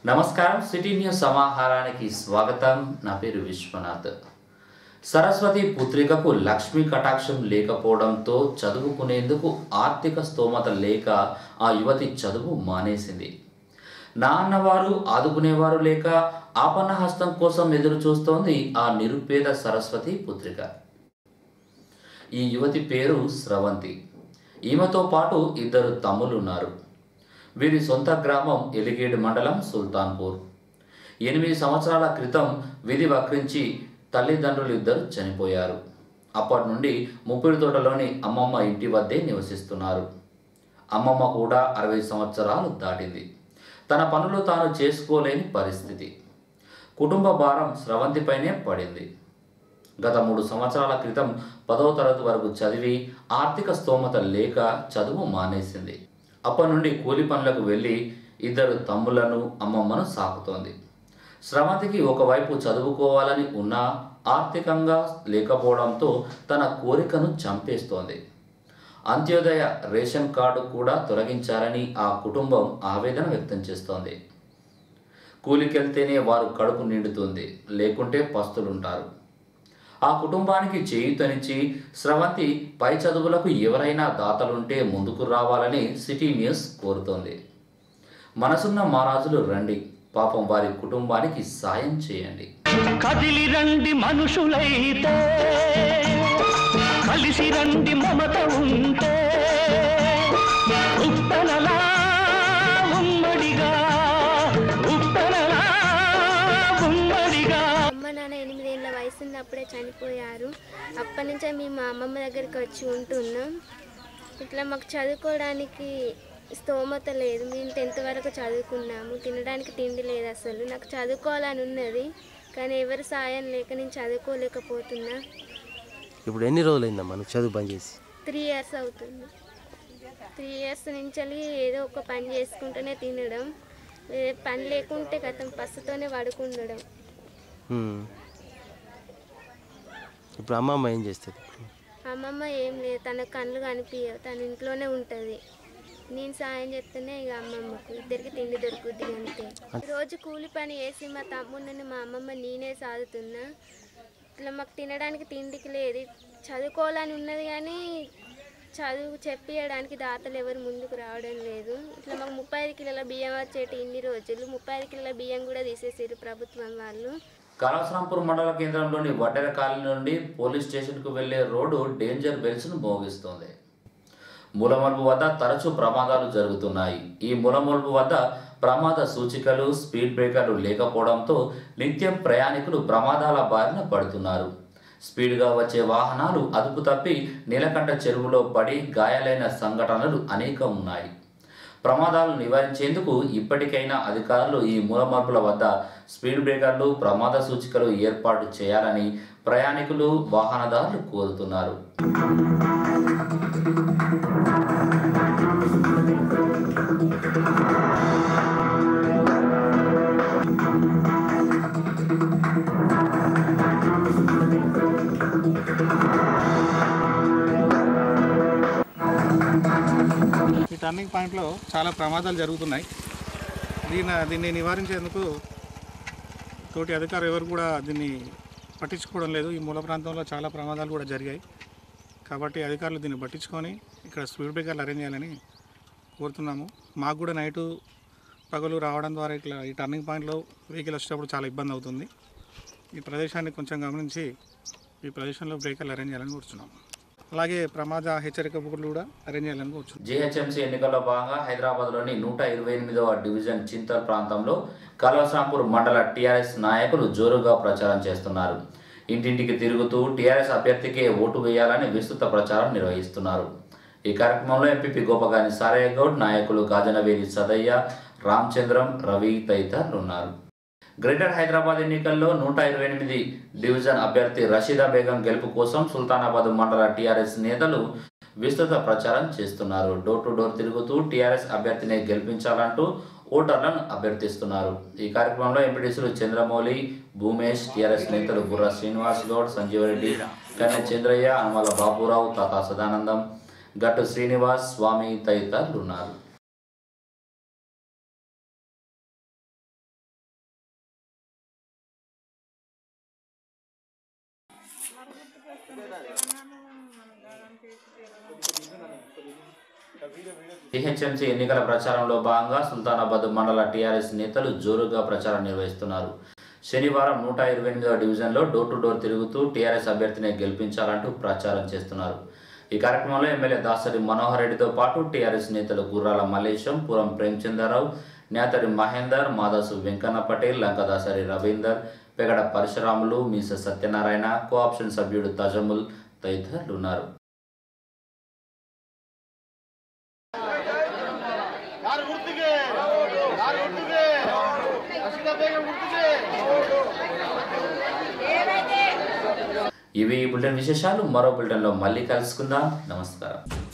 నమస్కారం city news సమాహారానికి స్వాగతం నా పేరు విశ్వనాథ్ సరస్వతి పుత్రికకు లక్ష్మీ కటాక్షం లేకపోవడంతో చదువుకునేందుకు ఆర్థిక స్తోమత లేక ఆ యువతి చదువు మానేసింది నాన్నవారు ఆదుకునేవారు లేక ఆపన్న హస్తం కోసం ఎదురు చూస్తోంది ఆ నిరుపేద సరస్వతి పుత్రిక ఈ యువతి పేరు స్రవంతి ఈమెతో పాటు ఇద్దరు తమ్ములున్నారు వీరి సొంత గ్రామం ఎలిగేడు మండలం సుల్తాన్పూర్ ఎనిమిది సంవత్సరాల క్రితం విధి వక్రించి తల్లిదండ్రులు ఇద్దరు చనిపోయారు అప్పటి నుండి ముప్పిడి తోటలోని అమ్మమ్మ ఇంటి వద్దే నివసిస్తున్నారు అమ్మమ్మ కూడా అరవై సంవత్సరాలు దాటింది తన పనులు తాను చేసుకోలేని పరిస్థితి కుటుంబ భారం స్రవంతిపైనే పడింది గత మూడు సంవత్సరాల క్రితం పదవ తరగతి వరకు చదివి ఆర్థిక స్తోమత లేక చదువు మానేసింది అప్పటి నుండి కూలి పనులకు వెళ్ళి ఇద్దరు తమ్ములను అమ్మమ్మను సాకుతోంది స్రవంతికి ఒకవైపు చదువుకోవాలని ఉన్నా ఆర్థికంగా లేకపోవడంతో తన కోరికను చంపేస్తోంది అంత్యోదయ రేషన్ కార్డు కూడా తొలగించాలని ఆ కుటుంబం ఆవేదన వ్యక్తం చేస్తోంది కూలికెళ్తేనే వారు కడుపు నిండుతుంది లేకుంటే పస్తులుంటారు ఆ కుటుంబానికి చేయూతనిచ్చి స్రవంతి పై చదువులకు ఎవరైనా దాతలుంటే ముందుకు రావాలని సిటీ న్యూస్ కోరుతోంది మనసున్న మహారాజులు రండి పాపం వారి కుటుంబానికి సాయం చేయండి కదిలి రండి మనుషులైతే కలిసి రండి మమత ఉంటే ఉప్పెనలా ఉమ్మడిగా ఉప్పెనలా ఉమ్మడిగా అమ్మ నాన్న ఎనిమిదేళ్ళ వయసు ఉన్నప్పుడే చనిపోయారు అప్పటి నుంచే మేము మా అమ్మమ్మ దగ్గరికి వచ్చి ఉంటున్నాం ఇట్లా మాకు చదువుకోవడానికి స్తోమత లేదు మేము టెన్త్ వరకు చదువుకున్నాము తినడానికి తిండి లేదు అసలు నాకు చదువుకోవాలని ఉన్నది కానీ ఎవరి సాయం లేక నేను చదువుకోలేకపోతున్నా ఇప్పుడు ఎన్ని రోజులైందమ్మా నువ్వు చదువు బంద్ చేసి త్రీ ఇయర్స్ అవుతుంది త్రీ ఇయర్స్ నుంచి ఏదో ఒక పని చేసుకుంటూనే తినడం ఏ పని లేకుంటే గతం పసుతోనే పడుకుండడం హ్మ్. ఇప్పుడు అమ్మమ్మ ఏం చేస్తుంది అమ్మమ్మ ఏం లేదు తన కళ్ళు కనిపించవు తన ఇంట్లోనే ఉంటుంది నేను సాయం చేస్తేనే ఇక అమ్మమ్మకు ఇద్దరికి తిండి దొరుకుద్ది అంతే రోజు కూలి పని వేసి మా తమ్ముడిని మా అమ్మమ్మ నేనే సాదుతున్నా ఇట్లా మాకు తినడానికి తిండికి లేదు చదువుకోవాలని ఉన్నది కానీ చదువు చెప్పియడానికి దాతలు ఎవరు ముందుకు రావడం లేదు ఇట్లా మాకు ముప్పై ఐదు కిలోల బియ్యం వచ్చేటి ఇన్ని రోజులు ముప్పై ఐదు కిలోల బియ్యం కూడా తీసేసారు ప్రభుత్వం వాళ్ళు కళాశ్రాంపూర్ మండల కేంద్రంలోని వడ్డెర కాలనీ నుండి పోలీస్ స్టేషన్కు వెళ్లే రోడ్డు డేంజర్ బెల్స్ను మోగిస్తోంది మూలమలుపు వద్ద తరచూ ప్రమాదాలు జరుగుతున్నాయి ఈ మూలమలుపు వద్ద ప్రమాద సూచికలు స్పీడ్ బ్రేకర్లు లేకపోవడంతో నిత్యం ప్రయాణికులు ప్రమాదాల బారిన పడుతున్నారు స్పీడ్గా వచ్చే వాహనాలు అదుపు తప్పి నీలకంఠ చెరువులో పడి గాయాలైన సంఘటనలు అనేకం ఉన్నాయి ప్రమాదాలు నివారించేందుకు ఇప్పటికైనా అధికారులు ఈ మూలమర్పుల వద్ద స్పీడ్ బ్రేకర్లు ప్రమాద సూచికలు ఏర్పాటు చేయాలని ప్రయాణికులు వాహనదారులు కోరుతున్నారు ఈ టర్నింగ్ పాయింట్లో చాలా ప్రమాదాలు జరుగుతున్నాయి దీని దీన్ని నివారించేందుకు తోటి అధికారులు ఎవరు కూడా దీన్ని పట్టించుకోవడం లేదు ఈ మూల ప్రాంతంలో చాలా ప్రమాదాలు కూడా జరిగాయి కాబట్టి అధికారులు దీన్ని పట్టించుకొని ఇక్కడ స్పీడ్ బ్రేకర్లు అరేంజ్ చేయాలని కోరుతున్నాము మాకు కూడా నైటు పగలు రావడం ద్వారా ఇట్లా ఈ టర్నింగ్ పాయింట్లో వెహికల్ వచ్చేటప్పుడు చాలా ఇబ్బంది అవుతుంది ఈ ప్రదేశాన్ని కొంచెం గమనించి ఈ ప్రదేశంలో బ్రేకర్లు అరేంజ్ చేయాలని కోరుతున్నాము అలాగే ప్రమాద హెచ్చరిక బోర్డులు కూడా అరేంజ్ చేయాలని కోరుతున్నాము జీహెచ్ఎంసీ ఎన్నికల్లో భాగంగా హైదరాబాద్లోని నూట ఇరవై ఎనిమిదవ డివిజన్ చింతల్ ప్రాంతంలో కల్వసాంపూర్ మండల టీఆర్ఎస్ నాయకులు జోరుగా ప్రచారం చేస్తున్నారు ఇంటింటికి తిరుగుతూ టీఆర్ఎస్ అభ్యర్థికే ఓటు వేయాలని విస్తృత ప్రచారం నిర్వహిస్తున్నారు ఈ కార్యక్రమంలో ఎంపీపీ గోపగాని సారయ్య గౌడ్ నాయకులు గాజనవేలి సదయ్య రామచంద్రం రవి తదితరులు ఉన్నారు గ్రేటర్ హైదరాబాద్ ఎన్నికల్లో నూట ఇరవై ఎనిమిది డివిజన్ అభ్యర్థి రషీదా బేగం గెలుపు కోసం సుల్తానాబాద్ మండల టీఆర్ఎస్ నేతలు విస్తృత ప్రచారం చేస్తున్నారు డోర్ టు డోర్ తిరుగుతూ టీఆర్ఎస్ అభ్యర్థిని గెలిపించాలంటూ ఓటర్లను అభ్యర్థిస్తున్నారు ఈ కార్యక్రమంలో ఎంపీటీసీలు చంద్రమౌళి భూమేష్ టీఆర్ఎస్ నేతలు బుర్ర శ్రీనివాస్ గౌడ్ సంజీవరెడ్డి కన్నె చంద్రయ్య అనమల బాబురావు తాతా సదానందం గట్టు శ్రీనివాస్ స్వామి తదితరులు ఉన్నారు టీహెచ్ఎంసీ ఎన్నికల ప్రచారంలో భాగంగా సుల్తానాబాద్ మండల టీఆర్ఎస్ నేతలు జోరుగా ప్రచారం నిర్వహిస్తున్నారు శనివారం నూట ఇరవై ఎనిమిదవ డివిజన్లో డోర్ టు డోర్ తిరుగుతూ టీఆర్ఎస్ అభ్యర్థిని గెలిపించాలంటూ ప్రచారం చేస్తున్నారు ఈ కార్యక్రమంలో ఎమ్మెల్యే దాసరి మనోహర్ రెడ్డితో పాటు టీఆర్ఎస్ నేతలు గుర్రాల మల్లేశం పురం ప్రేమచంద్రరావు నేతరి మహేందర్ మాదాసు వెంకన్న పటేల్ లంకదాసరి రవీందర్ పెగడ పరశురాములు మీస సత్యనారాయణ కోఆప్షన్ సభ్యుడు తజముల్ తదితరులు ఉన్నారు ఇవి ఈ బులెటిన్ విశేషాలు మరో బులెటిన్లో మళ్ళీ కలుసుకుందాం నమస్కారం